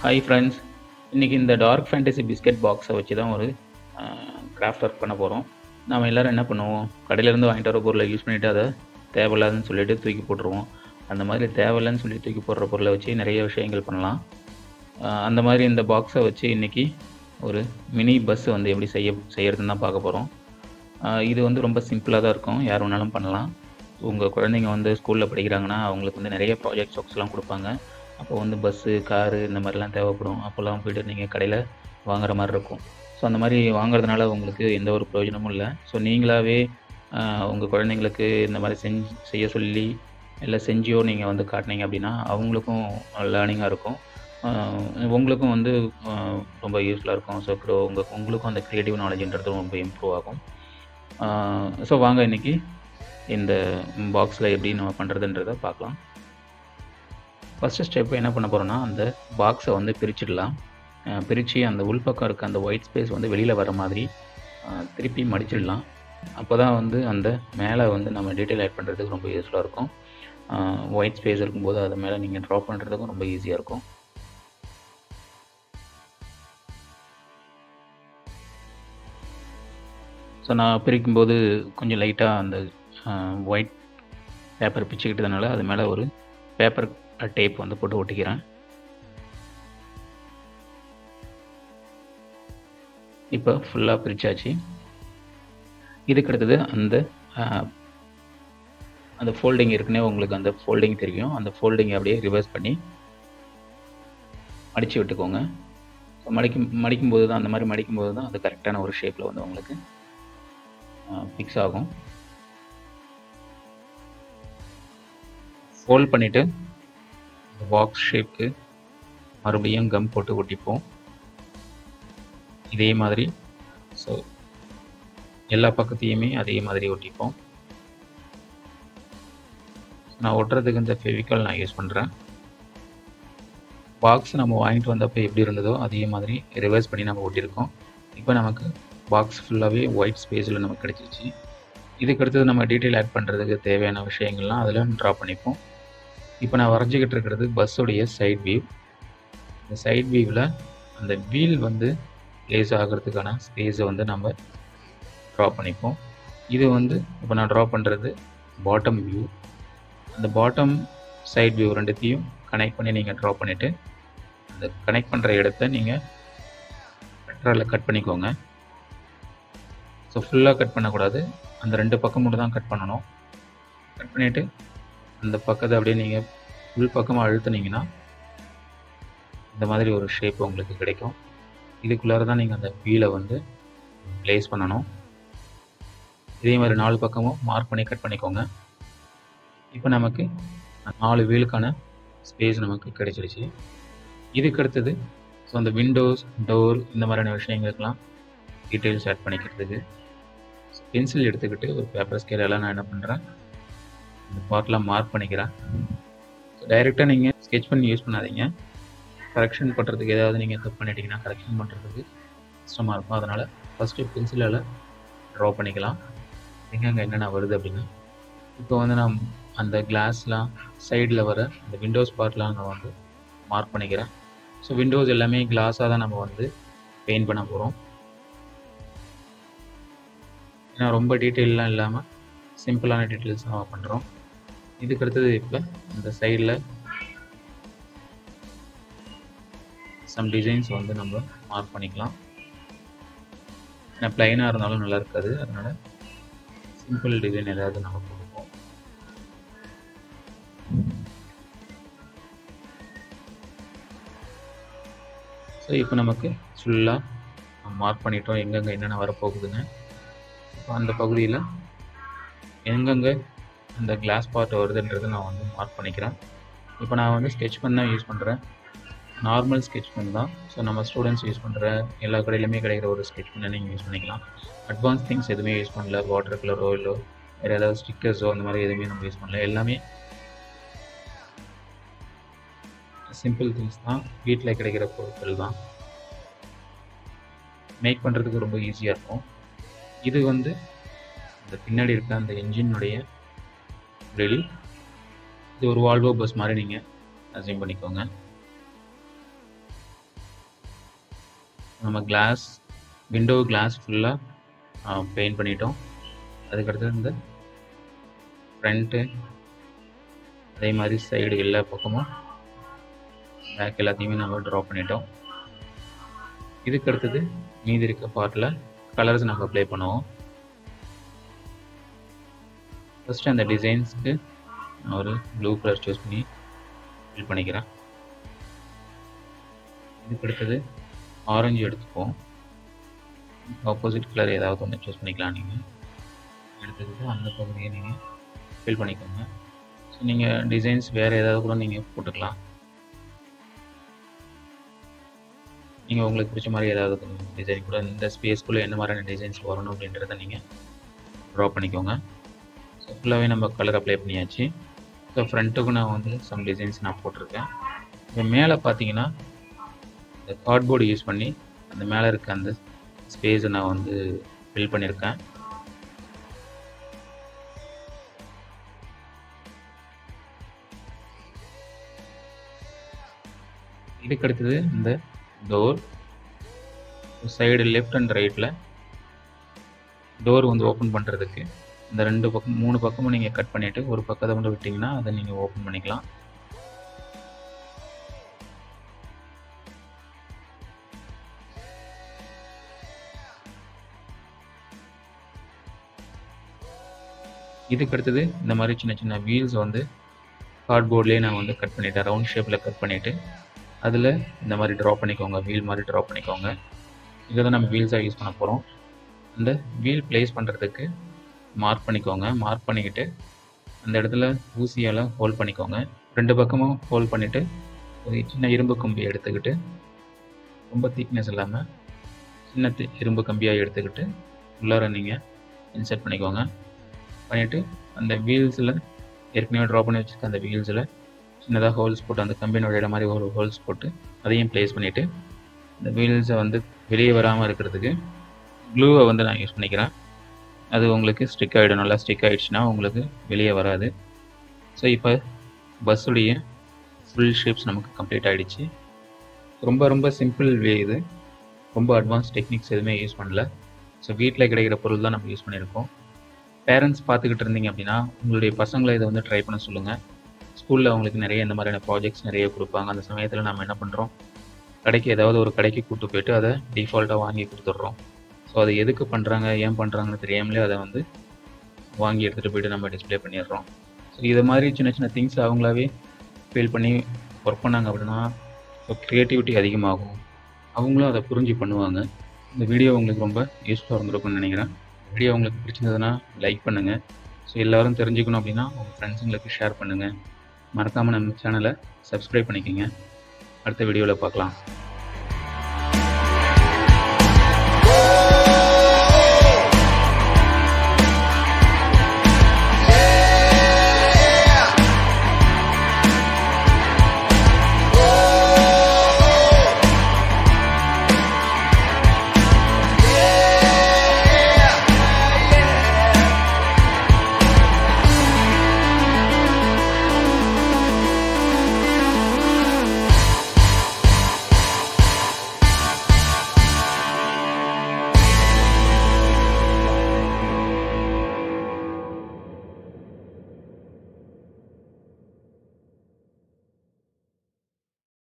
hi friends இன்றைக்கி இந்த dark fantasy biscuit பாக்ஸை வச்சு தான் ஒரு கிராஃப்ட் ஒர்க் பண்ண போகிறோம் நாம் எல்லோரும் என்ன பண்ணுவோம் கடையிலேருந்து வாங்கிட்டு வர பொருளை யூஸ் பண்ணிவிட்டு அதை தேவையில்லாதுன்னு சொல்லிட்டு தூக்கி போட்டுருவோம் அந்த மாதிரி தேவையில்லைன்னு சொல்லி தூக்கி போடுற பொருளை வச்சு நிறைய விஷயங்கள் பண்ணலாம் ஆஹ் அந்த மாதிரி இந்த பாக்ஸை வச்சு இன்றைக்கி ஒரு மினி பஸ் வந்து எப்படி செய்ய செய்கிறதுன்னு தான் பார்க்க போகிறோம் இது வந்து ரொம்ப சிம்பிளாக தான் இருக்கும் யார் வேணாலும் பண்ணலாம் உங்கள் குழந்தைங்க வந்து ஸ்கூலில் படிக்கிறாங்கன்னா அவங்களுக்கு வந்து நிறைய ப்ராஜெக்ட் ஒர்க்ஸ்லாம் கொடுப்பாங்க அப்போ வந்து பஸ்ஸு காரு இந்த மாதிரிலாம் தேவைப்படும் அப்போல்லாம் போய்ட்டு நீங்கள் கடையில் வாங்குற மாதிரி இருக்கும் ஸோ அந்த மாதிரி வாங்குறதுனால உங்களுக்கு எந்த ஒரு பிரயோஜனமும் இல்லை ஸோ நீங்களாகவே உங்கள் குழந்தைங்களுக்கு இந்த மாதிரி செஞ்சு செய்ய சொல்லி இல்லை செஞ்சியோ நீங்கள் வந்து காட்டினீங்க அப்படின்னா அவங்களுக்கும் லேர்னிங்காக இருக்கும் ஆஹ் உங்களுக்கும் வந்து ஆஹ் ரொம்ப யூஸ்ஃபுல்லாக இருக்கும் ஸோ உங்கள் உங்களுக்கும் அந்த க்ரியேட்டிவ் நாலேஜ்ன்றது ரொம்ப இம்ப்ரூவ் ஆகும் ஸோ வாங்க இன்றைக்கி இந்த பாக்ஸில் எப்படி நம்ம பண்ணுறதுன்றதை பார்க்கலாம் ஃபஸ்ட்டு ஸ்டெப் என்ன பண்ண போகிறோன்னா அந்த பாக்ஸை வந்து பிரிச்சிடலாம் பிரித்து அந்த உள்பக்கம் இருக்க அந்த ஒயிட் ஸ்பேஸ் வந்து வெளியில் வர மாதிரி அஹ், திருப்பி மடிச்சிடலாம் அப்போ தான் வந்து அந்த மேலே வந்து நம்ம டீட்டெயில் ஆட் பண்ணுறதுக்கு ரொம்ப யூஸ்ஃபுல்லாக இருக்கும் ஒயிட் ஸ்பேஸ் இருக்கும்போது அது மேலே நீங்கள் ட்ரா பண்ணுறதுக்கும் ரொம்ப ஈஸியாக இருக்கும் ஸோ நான் பிரிக்கும்போது கொஞ்சம் லைட்டாக அந்த ஒயிட் பேப்பர் பிச்சுக்கிட்டதுனால அது மேலே ஒரு பேப்பர் டேப் வந்து போட்டு ஒட்டிக்கிறேன் இப்போ ஃபுல்லாக பிரிச்சாச்சு இதுக்கு அடுத்தது அந்த ஆஹ், அந்த ஃபோல்டிங் இருக்குன்னே உங்களுக்கு அந்த ஃபோல்டிங் தெரியும் அந்த ஃபோல்டிங் அப்படியே ரிவர்ஸ் பண்ணி மடித்து விட்டுக்கோங்க ஸோ மடிக்கும் மடிக்கும்போது தான் அந்த மாதிரி மடிக்கும்போது தான் அது கரெக்டான ஒரு ஷேப்பில் வந்து உங்களுக்கு ஃபிக்ஸ் ஆகும் ஃபோல்ட் பண்ணிவிட்டு இந்த பாக்ஸ் ஷேப்க்கு மறுபடியும் கம் போட்டு ஒட்டிப்போம் இதே மாதிரி ஸோ எல்லா பக்கத்தையுமே அதே மாதிரி ஒட்டிப்போம் நான் ஒட்டுறதுக்கு இந்த ஃபெவிகால் நான் யூஸ் பண்ணுறேன் பாக்ஸ் நம்ம வாங்கிட்டு வந்தப்போ எப்படி இருந்ததோ அதே மாதிரி ரிவர்ஸ் பண்ணி நம்ம ஒட்டியிருக்கோம் இப்போ நமக்கு பாக்ஸ் ஃபுல்லாகவே ஒயிட் ஸ்பேஸில் நமக்கு கிடச்சிச்சு இதுக்கு அடுத்தது நம்ம டீட்டெயில் ஆட் பண்ணுறதுக்கு தேவையான விஷயங்கள்லாம் அதில் ட்ரா பண்ணிப்போம் இப்போ நான் வரைஞ்சிக்கிட்டு இருக்கிறது பஸ்ஸுடைய சைட் வியூ இந்த சைட் வியூவில் அந்த வீல் வந்து ப்ளேஸ் ஆகிறதுக்கான ஸ்பேஸை வந்து நம்ம ட்ரா பண்ணிப்போம் இது வந்து இப்போ நான் ட்ரா பண்ணுறது பாட்டம் வியூ அந்த பாட்டம் சைட் வியூ ரெண்டுத்தையும் கனெக்ட் பண்ணி நீங்கள் ட்ரா பண்ணிவிட்டு அந்த கனெக்ட் பண்ணுற இடத்த நீங்கள் கட்டரில் கட் பண்ணிக்கோங்க ஸோ ஃபுல்லாக கட் பண்ணக்கூடாது அந்த ரெண்டு பக்கம் மட்டும் தான் கட் பண்ணணும் கட் பண்ணிவிட்டு அந்த பக்கத்தை அப்படியே நீங்கள் உள் பக்கமாக அழுத்துனீங்கன்னா இந்த மாதிரி ஒரு ஷேப் உங்களுக்கு கிடைக்கும் இதுக்குள்ளார தான் நீங்கள் அந்த வீலை வந்து ப்ளேஸ் பண்ணணும் இதே மாதிரி நாலு பக்கமும் மார்க் பண்ணி கட் பண்ணிக்கோங்க இப்போ நமக்கு நாலு வீலுக்கான ஸ்பேஸ் நமக்கு கிடைச்சிருச்சு இதுக்கு அடுத்தது ஸோ அந்த விண்டோஸ் டோர் இந்த மாதிரியான விஷயங்களுக்கெல்லாம் டீட்டெயில்ஸ் ஆட் பண்ணிக்கிறதுக்கு பென்சில் எடுத்துக்கிட்டு ஒரு பேப்பர் ஸ்கேல் எல்லாம் நான் என்ன பண்ணுறேன் இந்த பார்ட்லாம் மார்க் பண்ணிக்கிறேன் டைரெக்டாக நீங்கள் ஸ்கெச் பண்ணி யூஸ் பண்ணாதீங்க கரெக்ஷன் பண்ணுறதுக்கு ஏதாவது நீங்கள் தப்பு பண்ணிட்டீங்கன்னா கரெக்ஷன் பண்ணுறதுக்கு கஷ்டமாக இருக்கும் அதனால் ஃபஸ்ட்டு பென்சிலால் ட்ரா பண்ணிக்கலாம் எங்கெங்கே என்னென்ன வருது அப்படின்னு இப்போ வந்து நான் அந்த கிளாஸ்லாம் சைடில் வர அந்த விண்டோஸ் பார்ட்லாம் நான் வந்து மார்க் பண்ணிக்கிறேன் ஸோ விண்டோஸ் எல்லாமே கிளாஸாக தான் நம்ம வந்து பெயிண்ட் பண்ண போகிறோம் ஏன்னா ரொம்ப டீட்டெயிலெலாம் இல்லாமல் சிம்பிளான டீட்டெயில்ஸ் நம்ம பண்ணுறோம் இதுக்கு அடுத்தது இப்போ இந்த சைடில் சம் டிசைன்ஸ் வந்து நம்ம மார்க் பண்ணிக்கலாம் ஏன்னா ப்ளைனாக இருந்தாலும் நல்லா இருக்காது அதனால் சிம்பிள் டிசைன் ஏதாவது நம்ம கொடுப்போம் ஸோ இப்போ நமக்கு ஃபுல்லாக மார்க் பண்ணிட்டோம் எங்கெங்கே என்னென்ன வரப்போகுதுன்னு இப்போ அந்த பகுதியில் எங்கெங்கே அந்த கிளாஸ் பார்ட் வருதுன்றது நான் வந்து மார்க் பண்ணிக்கிறேன் இப்போ நான் வந்து ஸ்கெட்ச் பென் தான் யூஸ் பண்ணுறேன் நார்மல் ஸ்கெட்ச் பென் தான் ஸோ நம்ம ஸ்டூடெண்ட்ஸ் யூஸ் பண்ணுற எல்லா கடையிலுமே கிடைக்கிற ஒரு ஸ்கெட்ச் பெண்ணை நீங்கள் யூஸ் பண்ணிக்கலாம் அட்வான்ஸ் திங்ஸ் எதுவுமே யூஸ் பண்ணல வாட்டர் கலரோ இல்லை வேறு ஏதாவது ஸ்டிக்கர்ஸோ அந்த மாதிரி எதுவுமே நம்ம யூஸ் பண்ணல எல்லாமே சிம்பிள் திங்ஸ் தான் வீட்டில் கிடைக்கிற பொருட்கள் தான் மேக் பண்ணுறதுக்கு ரொம்ப ஈஸியாக இருக்கும் இது வந்து இந்த பின்னாடி இருக்க அந்த என்ஜினுடைய grill இது ஒரு வால்வோ பஸ் மாதிரி நீங்கள் அசைன் பண்ணிக்கோங்க நம்ம கிளாஸ் விண்டோ கிளாஸ் ஃபுல்லாக பெயிண்ட் பண்ணிட்டோம் அதுக்கடுத்து இந்த ஃப்ரண்ட்டு அதே மாதிரி சைடு எல்லா பக்கமும் பேக் எல்லாத்தையுமே நம்ம ட்ரா பண்ணிட்டோம் இதுக்கு அடுத்தது மீதி இருக்க பார்ட்டில் கலர்ஸ் நம்ம அப்ளை பண்ணுவோம் ஃபஸ்ட்டு அந்த டிசைன்ஸ்க்கு நான் ஒரு ப்ளூ கலர் சூஸ் பண்ணி ஃபில் பண்ணிக்கிறேன் இதுக்கு அடுத்தது ஆரஞ்சு எடுத்துப்போம் ஆப்போசிட் கலர் ஏதாவது ஒன்று சூஸ் பண்ணிக்கலாம் நீங்கள் எடுத்துக்கிட்டு அந்த பகுதியை நீங்கள் ஃபில் பண்ணிக்கோங்க ஸோ நீங்கள் டிசைன்ஸ் வேறு ஏதாவது கூட நீங்கள் போட்டுக்கலாம் நீங்கள் உங்களுக்கு பிடிச்ச மாதிரி ஏதாவது டிசைன் கூட இந்த ஸ்பேஸ்க்குள்ளே என்ன மாதிரியான டிசைன்ஸ் வரணும் அப்படின்றத நீங்கள் ட்ரா பண்ணிக்கோங்க ஸோ ஃபுல்லாகவே நம்ம கலர் அப்ளை பண்ணியாச்சு ஸோ ஃப்ரண்ட்டுக்கு நான் வந்து சம் டிசைன்ஸ் நான் போட்டிருக்கேன் இப்போ மேலே பார்த்தீங்கன்னா இந்த கார்ட்போர்டு யூஸ் பண்ணி அந்த மேலே இருக்க அந்த ஸ்பேஸை நான் வந்து ஃபில் பண்ணியிருக்கேன் இதுக்கு அடுத்தது இந்த டோர் சைடு லெஃப்ட் அண்ட் ரைட்டில் டோர் வந்து ஓப்பன் பண்ணுறதுக்கு இந்த ரெண்டு பக்கம் மூணு பக்கமும் நீங்கள் கட் பண்ணிவிட்டு ஒரு பக்கத்தை மட்டும் விட்டிங்கன்னா அதை நீங்கள் ஓப்பன் பண்ணிக்கலாம் இதுக்கு அடுத்தது இந்த மாதிரி சின்ன சின்ன வீல்ஸ் வந்து கார்ட்போர்ட்லேயே நான் வந்து கட் பண்ணிட்டேன் ரவுண்ட் ஷேப்பில் கட் பண்ணிவிட்டு அதில் இந்த மாதிரி ட்ரா பண்ணிக்கோங்க வீல் மாதிரி ட்ரா பண்ணிக்கோங்க இதை தான் நம்ம வீல்ஸாக யூஸ் பண்ண போகிறோம் அந்த வீல் ப்ளேஸ் பண்ணுறதுக்கு மார்க் பண்ணிக்கோங்க மார்க் பண்ணிக்கிட்டு அந்த இடத்துல ஊசியால் ஹோல்ட் பண்ணிக்கோங்க ரெண்டு பக்கமும் ஹோல்ட் பண்ணிவிட்டு ஒரு சின்ன இரும்பு கம்பி எடுத்துக்கிட்டு ரொம்ப திக்னஸ் இல்லாமல் சின்ன தி- இரும்பு கம்பியாக எடுத்துக்கிட்டு உள்ளார நீங்கள் இன்சர்ட் பண்ணிக்கோங்க பண்ணிவிட்டு அந்த வீல்ஸில் ஏற்கனவே ட்ரா பண்ணி வச்சுருக்க அந்த வீல்ஸில் சின்னதாக ஹோல்ஸ் போட்டு அந்த கம்பி நுழையிற மாதிரி ஒரு ஹோல்ஸ் போட்டு அதையும் ப்ளேஸ் பண்ணிவிட்டு இந்த வீல்ஸை வந்து வெளியே வராமல் இருக்கிறதுக்கு க்ளூவை வந்து நான் யூஸ் பண்ணிக்கிறேன் அது உங்களுக்கு ஸ்டிக் ஆகிடும் நல்லா ஸ்டிக் ஆகிடுச்சுன்னா உங்களுக்கு வெளியே வராது ஸோ இப்போ பஸ்ஸுடைய ஃபுல் ஷேப்ஸ் நமக்கு கம்ப்ளீட் ஆகிடுச்சு ரொம்ப ரொம்ப சிம்பிள் வே இது ரொம்ப அட்வான்ஸ் டெக்னிக்ஸ் எதுவுமே யூஸ் பண்ணல ஸோ வீட்டில் கிடைக்கிற பொருள் தான் நம்ம யூஸ் பண்ணியிருக்கோம் பேரண்ட்ஸ் பார்த்துக்கிட்டு இருந்தீங்க அப்படின்னா உங்களுடைய பசங்களை இதை வந்து ட்ரை பண்ண சொல்லுங்கள் ஸ்கூலில் அவங்களுக்கு நிறைய இந்த மாதிரியான ப்ராஜெக்ட்ஸ் நிறைய கொடுப்பாங்க அந்த சமயத்தில் நம்ம என்ன பண்ணுறோம் கடைக்கு ஏதாவது ஒரு கடைக்கு கூட்டு போயிட்டு அதை டிஃபால்ட்டாக வாங்கி கொடுத்துட்றோம் ஸோ அதை எதுக்கு பண்ணுறாங்க ஏன் பண்ணுறாங்கன்னு தெரியாமலே அதை வந்து வாங்கி எடுத்துகிட்டு போயிட்டு நம்ம டிஸ்ப்ளே பண்ணிடுறோம் ஸோ இது மாதிரி சின்ன சின்ன திங்ஸ் அவங்களாவே ஃபீல் பண்ணி ஒர்க் பண்ணாங்க அப்படின்னா ஸோ க்ரியேட்டிவிட்டி அதிகமாகும் அவங்களும் அதை புரிஞ்சு பண்ணுவாங்க இந்த வீடியோ உங்களுக்கு ரொம்ப யூஸ்ஃபுல்லாக இருந்திருக்கும்னு நினைக்கிறேன் வீடியோ உங்களுக்கு பிடிச்சிருந்ததுன்னா லைக் பண்ணுங்கள் ஸோ எல்லோரும் தெரிஞ்சுக்கணும் அப்படின்னா உங்கள் ஃப்ரெண்ட்ஸுங்களுக்கு ஷேர் பண்ணுங்கள் மறக்காமல் நம்ம சேனலை சப்ஸ்கிரைப் பண்ணிக்கோங்க அடுத்த வீடியோவில் பார்க்கலாம்